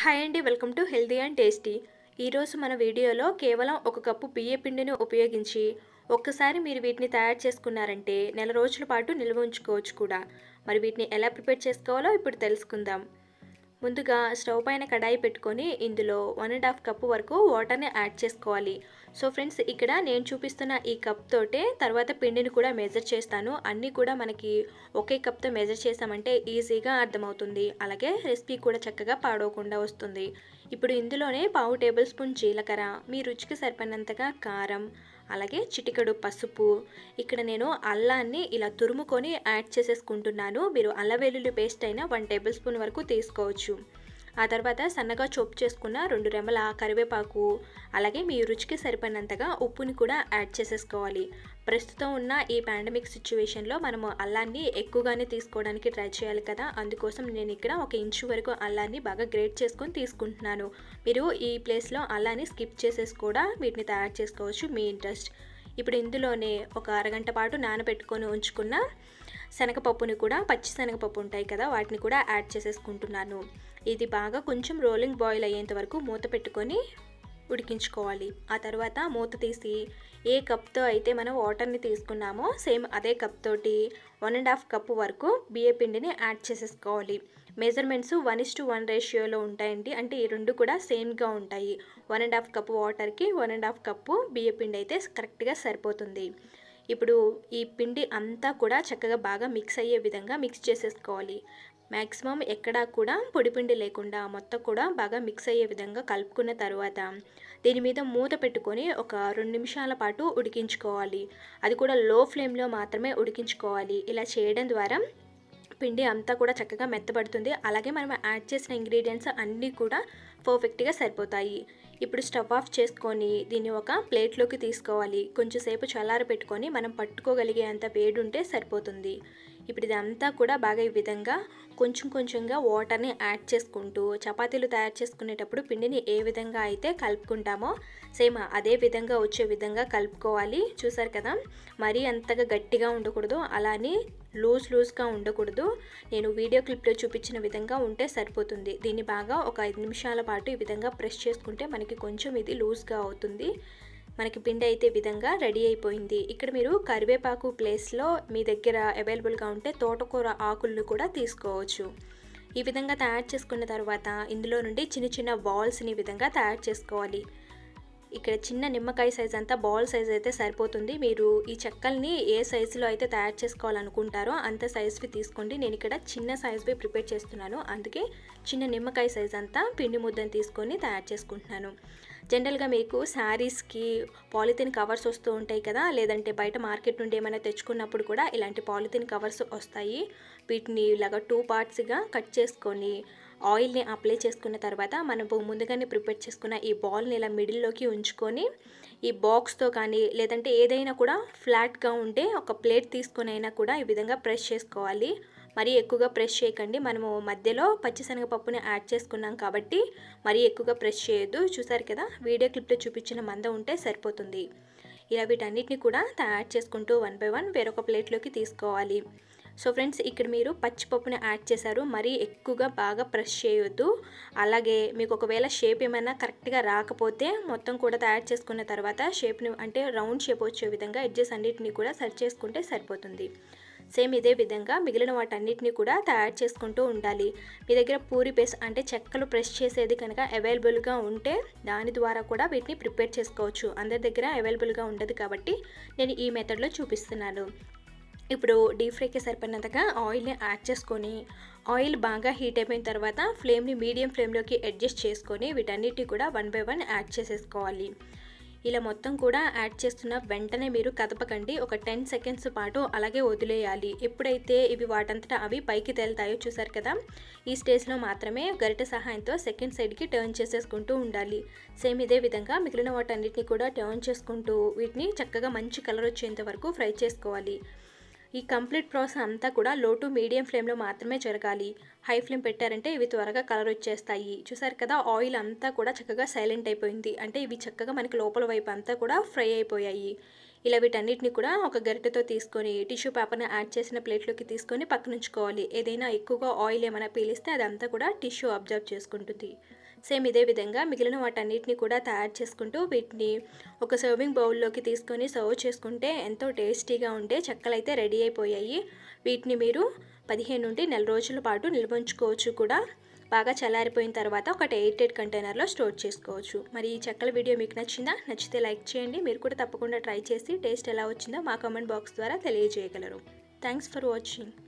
hi అండి welcome to healthy and tasty ఈరోజు మన వీడియోలో కేవలం ఒక కప్పు బియ్య పిండిని ఉపయోగించి ఒక్కసారి మీరు వీటిని తయారు చేసుకున్నారంటే నెల రోజుల పాటు నిల్వ ఉంచుకోవచ్చు కూడా మరి వీటిని ఎలా ప్రిపేర్ చేసుకోవాలో ఇప్పుడు తెలుసుకుందాం ముందుగా స్టవ్ పైన కడాయి పెట్టుకొని ఇందులో వన్ అండ్ హాఫ్ కప్పు వరకు వాటర్ని యాడ్ చేసుకోవాలి సో ఫ్రెండ్స్ ఇక్కడ నేను చూపిస్తున్న ఈ కప్ తోటే తర్వాత పిండిని కూడా మెజర్ చేస్తాను అన్నీ కూడా మనకి ఒకే కప్తో మెజర్ చేసామంటే ఈజీగా అర్థమవుతుంది అలాగే రెసిపీ కూడా చక్కగా పాడవకుండా వస్తుంది ఇప్పుడు ఇందులోనే పావు టేబుల్ స్పూన్ జీలకర్ర మీ రుచికి సరిపడినంతగా కారం అలాగే చిటికెడు పసుపు ఇక్కడ నేను అల్లాన్ని ఇలా తురుముకొని యాడ్ చేసేసుకుంటున్నాను మీరు అల్ల వెల్లుల్లి పేస్ట్ అయినా వన్ టేబుల్ స్పూన్ వరకు తీసుకోవచ్చు ఆ తర్వాత సన్నగా చొప్ చేసుకున్న రెండు రెమ్మల కరివేపాకు అలాగే మీ రుచికి సరిపడినంతగా ఉప్పుని కూడా యాడ్ చేసేసుకోవాలి ప్రస్తుతం ఉన్న ఈ పాండమిక్ సిచ్యువేషన్లో మనము అల్లాన్ని ఎక్కువగానే తీసుకోవడానికి ట్రై చేయాలి కదా అందుకోసం నేను ఇక్కడ ఒక ఇంచు వరకు అల్లాన్ని బాగా గ్రేట్ చేసుకొని తీసుకుంటున్నాను మీరు ఈ ప్లేస్లో అల్లాన్ని స్కిప్ చేసేసి కూడా వీటిని తయారు చేసుకోవచ్చు మీ ఇంట్రెస్ట్ ఇప్పుడు ఇందులోనే ఒక అరగంట పాటు నానబెట్టుకొని ఉంచుకున్న శనగపప్పుని కూడా పచ్చి శనగపప్పు ఉంటాయి కదా వాటిని కూడా యాడ్ చేసేసుకుంటున్నాను ఇది బాగా కొంచెం రోలింగ్ బాయిల్ అయ్యేంత వరకు మూత పెట్టుకొని ఉడికించుకోవాలి ఆ తర్వాత మూత తీసి ఏ కప్తో అయితే మనం వాటర్ని తీసుకున్నామో సేమ్ అదే కప్ తోటి వన్ అండ్ హాఫ్ కప్పు వరకు బియ్య పిండిని యాడ్ చేసేసుకోవాలి measurements one is two one రేషియోలో ఉంటాయండి అంటే ఈ రెండు కూడా సేమ్గా ఉంటాయి వన్ అండ్ హాఫ్ కప్పు వాటర్కి వన్ అండ్ హాఫ్ కప్పు బియ్య పిండి అయితే కరెక్ట్గా సరిపోతుంది ఇప్పుడు ఈ పిండి అంతా కూడా చక్కగా బాగా మిక్స్ అయ్యే విధంగా మిక్స్ చేసేసుకోవాలి మ్యాక్సిమం ఎక్కడా కూడా పొడిపిండి లేకుండా మొత్తం కూడా బాగా మిక్స్ అయ్యే విధంగా కలుపుకున్న తర్వాత దీని మీద మూత పెట్టుకొని ఒక రెండు నిమిషాల పాటు ఉడికించుకోవాలి అది కూడా లో ఫ్లేమ్లో మాత్రమే ఉడికించుకోవాలి ఇలా చేయడం ద్వారా పిండి అంతా కూడా చక్కగా మెత్తబడుతుంది అలాగే మనం యాడ్ చేసిన ఇంగ్రీడియంట్స్ అన్నీ కూడా పర్ఫెక్ట్గా సరిపోతాయి ఇప్పుడు స్టవ్ ఆఫ్ చేసుకొని దీన్ని ఒక ప్లేట్లోకి తీసుకోవాలి కొంచెంసేపు చల్లారి పెట్టుకొని మనం పట్టుకోగలిగే అంత వేడి ఉంటే సరిపోతుంది ఇప్పుడు ఇదంతా కూడా బాగా ఈ విధంగా కొంచెం కొంచెంగా వాటర్ని యాడ్ చేసుకుంటూ చపాతీలు తయారు చేసుకునేటప్పుడు పిండిని ఏ విధంగా అయితే కలుపుకుంటామో సేమ్ అదే విధంగా వచ్చే విధంగా కలుపుకోవాలి చూసారు కదా మరీ అంతగా గట్టిగా ఉండకూడదు అలానే లూజ్ లూజ్గా ఉండకూడదు నేను వీడియో క్లిప్లో చూపించిన విధంగా ఉంటే సరిపోతుంది దీన్ని బాగా ఒక ఐదు నిమిషాల పాటు ఈ విధంగా ప్రెస్ చేసుకుంటే మనకి కొంచెం ఇది లూజ్గా అవుతుంది మనకి పిండి అయితే విధంగా రెడీ అయిపోయింది ఇక్కడ మీరు కరివేపాకు ప్లేస్లో మీ దగ్గర అవైలబుల్గా ఉంటే తోటకూర ఆకులను కూడా తీసుకోవచ్చు ఈ విధంగా తయారు చేసుకున్న తర్వాత ఇందులో నుండి చిన్న చిన్న బాల్స్ని విధంగా తయారు చేసుకోవాలి ఇక్కడ చిన్న నిమ్మకాయ సైజ్ అంతా బాల్ సైజ్ అయితే సరిపోతుంది మీరు ఈ చెక్కల్ని ఏ సైజులో అయితే తయారు చేసుకోవాలనుకుంటారో అంత సైజువి తీసుకోండి నేను ఇక్కడ చిన్న సైజువి ప్రిపేర్ చేస్తున్నాను అందుకే చిన్న నిమ్మకాయ సైజ్ అంతా పిండి ముద్దని తీసుకొని తయారు చేసుకుంటున్నాను జనరల్గా మీకు శారీస్కి పాలిథిన్ కవర్స్ వస్తూ ఉంటాయి కదా లేదంటే బయట మార్కెట్ నుండి ఏమైనా తెచ్చుకున్నప్పుడు కూడా ఇలాంటి పాలిథిన్ కవర్స్ వస్తాయి వీటిని ఇలాగ టూ పార్ట్స్గా కట్ చేసుకొని ఆయిల్ని అప్లై చేసుకున్న తర్వాత మనం ముందుగానే ప్రిపేర్ చేసుకున్న ఈ బాల్ని ఇలా మిడిల్లోకి ఉంచుకొని ఈ బాక్స్తో కానీ లేదంటే ఏదైనా కూడా ఫ్లాట్గా ఉంటే ఒక ప్లేట్ తీసుకొని అయినా కూడా ఈ విధంగా ప్రెస్ చేసుకోవాలి మరీ ఎక్కువగా ప్రెస్ చేయకండి మనము మధ్యలో పచ్చిశనగపప్పుని యాడ్ చేసుకున్నాం కాబట్టి మరీ ఎక్కువగా ప్రెస్ చేయొద్దు చూసారు కదా వీడియో క్లిప్లో చూపించిన మంద ఉంటే సరిపోతుంది ఇలా వీటన్నిటిని కూడా తయారు చేసుకుంటూ వన్ బై వన్ వేరొక ప్లేట్లోకి తీసుకోవాలి సో ఫ్రెండ్స్ ఇక్కడ మీరు పచ్చిపప్పుని యాడ్ చేశారు మరీ ఎక్కువగా బాగా ప్రెస్ చేయొద్దు అలాగే మీకు ఒకవేళ షేప్ ఏమైనా కరెక్ట్గా రాకపోతే మొత్తం కూడా తయారు చేసుకున్న తర్వాత షేప్ని అంటే రౌండ్ షేప్ వచ్చే విధంగా ఎడ్జెస్ అన్నిటిని కూడా సెట్ చేసుకుంటే సరిపోతుంది సేమ్ ఇదే విధంగా మిగిలిన వాటన్నిటిని కూడా తయారు చేసుకుంటూ ఉండాలి మీ దగ్గర పూరి పేస్ట్ అంటే చెక్కలు ప్రెస్ చేసేది కనుక అవైలబుల్గా ఉంటే దాని ద్వారా కూడా వీటిని ప్రిపేర్ చేసుకోవచ్చు అందరి దగ్గర అవైలబుల్గా ఉండదు కాబట్టి నేను ఈ మెథడ్లో చూపిస్తున్నాను ఇప్పుడు డీప్ ఫ్రైకి సరిపడినంతగా ఆయిల్ని యాడ్ చేసుకొని ఆయిల్ బాగా హీట్ అయిపోయిన తర్వాత ఫ్లేమ్ని మీడియం ఫ్లేమ్లోకి అడ్జస్ట్ చేసుకొని వీటన్నిటి కూడా వన్ బై వన్ యాడ్ చేసేసుకోవాలి ఇలా మొత్తం కూడా యాడ్ చేస్తున్న వెంటనే మీరు కదపకండి ఒక టెన్ సెకండ్స్ పాటు అలాగే వదిలేయాలి ఎప్పుడైతే ఇవి వాటంతటా అవి పైకి తేలుతాయో చూసారు కదా ఈ స్టేజ్లో మాత్రమే గరిట సహాయంతో సెకండ్ సైడ్కి టర్న్ చేసేసుకుంటూ ఉండాలి సేమ్ ఇదే విధంగా మిగిలిన వాటన్నిటిని కూడా టర్న్ చేసుకుంటూ వీటిని చక్కగా మంచి కలర్ వచ్చేంత వరకు ఫ్రై చేసుకోవాలి ఈ కంప్లీట్ ప్రాసెస్ అంతా కూడా లో టు మీడియం ఫ్లేమ్లో మాత్రమే జరగాలి హై ఫ్లేమ్ పెట్టారంటే ఇవి త్వరగా కలర్ వచ్చేస్తాయి చూసారు కదా ఆయిల్ అంతా కూడా చక్కగా సైలెంట్ అయిపోయింది అంటే ఇవి చక్కగా మనకి లోపల వైపు అంతా కూడా ఫ్రై అయిపోయాయి ఇలా వీటన్నిటిని కూడా ఒక గరిటెతో తీసుకొని టిష్యూ పేపర్ని యాడ్ చేసిన ప్లేట్లోకి తీసుకొని పక్కన ఉంచుకోవాలి ఏదైనా ఎక్కువగా ఆయిల్ ఏమైనా పీలిస్తే అదంతా కూడా టిష్యూ అబ్జర్వ్ చేసుకుంటుంది సేమ్ ఇదే విధంగా మిగిలిన వాటన్నిటిని కూడా తయారు చేసుకుంటూ వీటిని ఒక సర్వింగ్ బౌల్లోకి తీసుకొని సర్వ్ చేసుకుంటే ఎంతో టేస్టీగా ఉండే చెక్కలు అయితే రెడీ అయిపోయాయి వీటిని మీరు పదిహేను నుండి నెల రోజుల పాటు నిల్వ ఉంచుకోవచ్చు కూడా బాగా చల్లారిపోయిన తర్వాత ఒక ఎయిటెడ్ కంటైనర్లో స్టోర్ చేసుకోవచ్చు మరి ఈ చెక్కల వీడియో మీకు నచ్చిందా నచ్చితే లైక్ చేయండి మీరు కూడా తప్పకుండా ట్రై చేసి టేస్ట్ ఎలా వచ్చిందో మా కామెంట్ బాక్స్ ద్వారా తెలియజేయగలరు థ్యాంక్స్ ఫర్ వాచింగ్